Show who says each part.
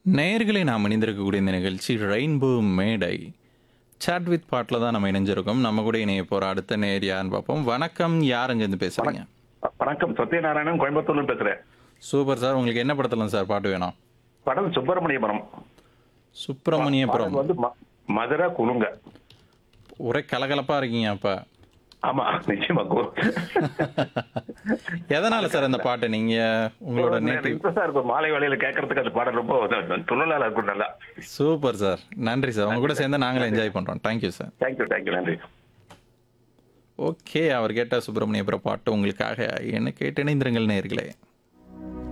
Speaker 1: நேயர்களை நாம் இணைந்திருக்கக்கூடிய இந்த நிகழ்ச்சி ரெயின்போ மேடை சாட் வித் பாட்டில் தான் நம்ம இணைஞ்சிருக்கோம் நம்ம கூட இணைய போகிற அடுத்த நேர் யாருன்னு பார்ப்போம் வணக்கம் யார் அங்கேருந்து பேசுகிறீங்க
Speaker 2: வணக்கம் சத்யநாராயணன் கோயம்புத்தூர்ல பேசுறேன்
Speaker 1: சூப்பர் சார் உங்களுக்கு என்ன படத்துல சார் பாட்டு வேணும்
Speaker 2: படம் சுப்பிரமணியபுரம்
Speaker 1: சுப்பிரமணியபுரம்
Speaker 2: பாடல் வந்து ம- மதுரை குலுங்க
Speaker 1: ஒரே கலகலப்பாக இருக்கீங்க அப்போ
Speaker 2: ஆமா நிச்சயமா கு-
Speaker 1: எதனால சார் அந்த பாட்டு நீங்கள் உங்களோட நேட்டிவ்
Speaker 2: இன்ட்ரெஸ்டா இருக்கும் மாலை வேலையில கேட்கறதுக்கு அந்த பாடல் ரொம்ப துணலால இருக்கும் நல்லா
Speaker 1: சூப்பர் சார் நன்றி சார் உங்க கூட சேர்ந்து நாங்களும் என்ஜாய் பண்ணுறோம் தேங்க்யூ சார்
Speaker 2: தேங்க்யூ தேங்க்யூ நன்றி
Speaker 1: ஓகே அவர் கேட்ட சுப்பிரமணியபுரம் பாட்டு உங்களுக்காக என்ன கேட்டு இணைந்திருங்கள் நேர்களே